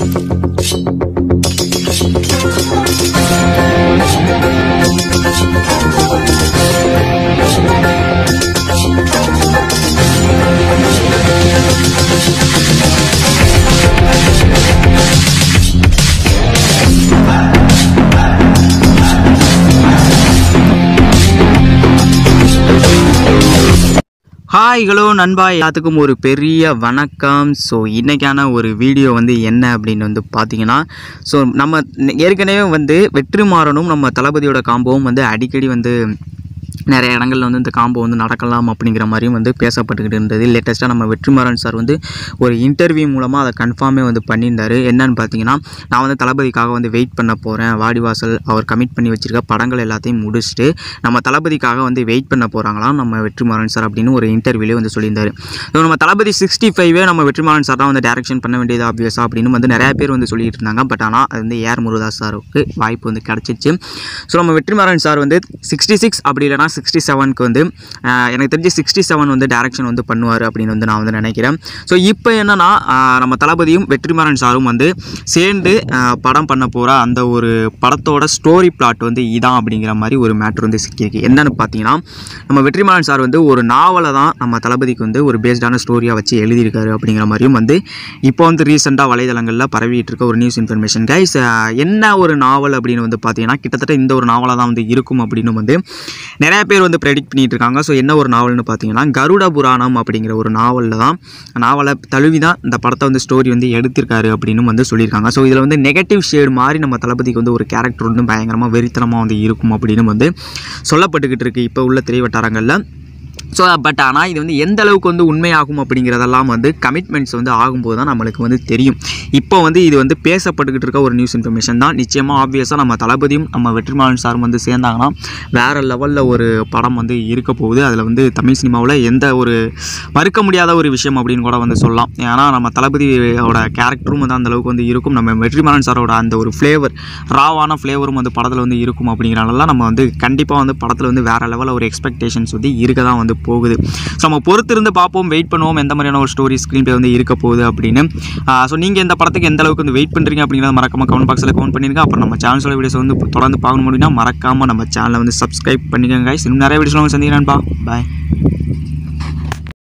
Hi hello நண்பா எல்லாத்துக்கும் ஒரு பெரிய வணக்கம் ஸோ இன்றைக்கான ஒரு வீடியோ வந்து என்ன அப்படின்னு வந்து பார்த்தீங்கன்னா ஸோ நம்ம ஏற்கனவே வந்து வெற்றிமாறனும் நம்ம தளபதியோட காம்போவும் வந்து அடிக்கடி வந்து நிறைய இடங்கள்ல வந்து இந்த காம்போ வந்து நடக்கலாம் அப்படிங்கிற மாதிரியும் வந்து பேசப்பட்டுக்கிட்டு இருந்தது லேட்டஸ்ட்டாக நம்ம வெற்றிமாறன் சார் வந்து ஒரு இன்டர்வியூ மூலமாக அதை கன்ஃபார்மே வந்து பண்ணியிருந்தாரு என்னன்னு பார்த்தீங்கன்னா நான் வந்து தளபதிக்காக வந்து வெயிட் பண்ண போகிறேன் வாடிவாசல் அவர் கமிட் பண்ணி வச்சிருக்க படங்கள் எல்லாத்தையும் முடிச்சுட்டு நம்ம தளபதிக்காக வந்து வெயிட் பண்ண போகிறாங்களாம் நம்ம வெற்றிமாறன் சார் அப்படின்னு ஒரு இன்டர்வியூலே வந்து சொல்லியிருந்தாரு ஸோ நம்ம தளபதி சிக்ஸ்டி ஃபைவே நம்ம வெற்றிமாறன் சார் தான் வந்து டேரக்ஷன் பண்ண வேண்டியது ஆப்வியஸாக அப்படின்னு வந்து நிறைய பேர் வந்து சொல்லிட்டு இருந்தாங்க பட் ஆனால் அது வந்து ஏஆர் முருகதாஸ் சாருக்கு வாய்ப்பு வந்து கிடச்சிச்சு ஸோ நம்ம வெற்றிமாறன் சார் வந்து சிக்ஸ்டி சிக்ஸ் அப்படி இல்லைனா சிக்ஸ்டி செவனுக்கு வந்து ஆஹ், எனக்கு தெரிஞ்சு சிக்ஸ்டி செவன் வந்து டேரக்ஷன் வந்து பண்ணுவார் அப்படின்னு வந்து நான் வந்து நினைக்கிறேன் ஸோ இப்போ என்னன்னா ஆஹ், நம்ம தளபதியும் வெற்றிமாறன் சாரும் வந்து சேர்ந்து ஆஹ், படம் பண்ண போகிற அந்த ஒரு படத்தோட ஸ்டோரி பிளாட் வந்து இதான் அப்படிங்கிற மாதிரி ஒரு மேட்ரு வந்து சிக்கியிருக்கு என்னன்னு பார்த்தீங்கன்னா நம்ம வெற்றிமாறன் சார் வந்து ஒரு நாவலை தான் நம்ம தளபதிக்கு வந்து ஒரு பேஸ்டான ஸ்டோரியாக வச்சு எழுதியிருக்காரு அப்படிங்கிற மாதிரியும் வந்து இப்போ வந்து ரீசெண்டாக வலைதளங்களில் பரவிட்டு இருக்க ஒரு நியூஸ் இன்ஃபர்மேஷன் கைஸ் என்ன ஒரு நாவல் அப்படின்னு வந்து பார்த்தீங்கன்னா கிட்டத்தட்ட இந்த ஒரு நாவலாக தான் வந்து இருக்கும் அப்படின்னு வந்து நிறைய பேர் வந்து ப்ரெடிக்ட் பண்ணிட்டு இருக்காங்க ஸோ என்ன ஒரு நாவல்னு பார்த்தீங்கன்னா கருட புராணம் அப்படிங்கிற ஒரு நாவலில் தான் நாவலை தழுவி தான் இந்த படத்தை வந்து ஸ்டோரி வந்து எடுத்திருக்காரு அப்படின்னு வந்து சொல்லியிருக்காங்க ஸோ இதில் வந்து நெகட்டிவ் ஷேடு மாதிரி நம்ம தளபதிக்கு வந்து ஒரு கேரக்டர் வந்து பயங்கரமாக வெறித்தனமாக வந்து இருக்கும் அப்படின்னு வந்து சொல்லப்பட்டுக்கிட்டு இருக்கு இப்போ உள்ள திரைவட்டாரங்களில் ஸோ பட் ஆனால் இது வந்து எந்த அளவுக்கு வந்து உண்மையாகும் அப்படிங்கிறதெல்லாம் வந்து கமிட்மெண்ட்ஸ் வந்து ஆகும்போது தான் நம்மளுக்கு வந்து தெரியும் இப்போ வந்து இது வந்து பேசப்பட்டுக்கிட்டு இருக்க ஒரு நியூஸ் இன்ஃபர்மேஷன் தான் நிச்சயமாக ஆப்வியஸாக நம்ம தளபதியும் நம்ம வெற்றிமாறன் சாரும் வந்து சேர்ந்தாங்கன்னா வேறு லெவலில் ஒரு படம் வந்து இருக்க போகுது அதில் வந்து தமிழ் சினிமாவில் எந்த ஒரு மறுக்க முடியாத ஒரு விஷயம் அப்படின்னு கூட வந்து சொல்லலாம் ஏன்னா நம்ம தளபதியோட கேரக்டரும் வந்து அந்த அளவுக்கு வந்து இருக்கும் நம்ம வெற்றிமாறன் சாரோட அந்த ஒரு ஃப்ளேவர் ராவான ஃப்ளேவரும் வந்து படத்தில் வந்து இருக்கும் அப்படிங்கிறனால நம்ம வந்து கண்டிப்பாக வந்து படத்தில் வந்து வேறு லெவலில் ஒரு எக்ஸ்பெக்டேஷன்ஸ் வந்து இருக்க தான் வந்து போகுது ஸோ நம்ம பொறுத்திருந்து பார்ப்போம் வெயிட் பண்ணுவோம் எந்த மாதிரியான ஒரு ஸ்டோரி ஸ்க்ரீன் ப்ளே வந்து இருக்க போகுது அப்படின்னு ஸோ நீங்கள் இந்த படத்துக்கு எந்த அளவுக்கு வந்து வெயிட் பண்ணுறீங்க அப்படிங்கிறத மறக்காம கமெண்ட் பாக்ஸில் கமெண்ட் பண்ணிருங்க அப்புறம் நம்ம சேனல்ஸோட வீடியோஸ் வந்து தொடர்ந்து பார்க்கணும் அப்படின்னா மறக்காமல் நம்ம சேனலை வந்து சப்ஸ்கிரைப் பண்ணிக்கோங்க guys. இன்னும் நிறைய வீடியோஸ் வந்து சந்திக்கிறேன்ப்பா பாய்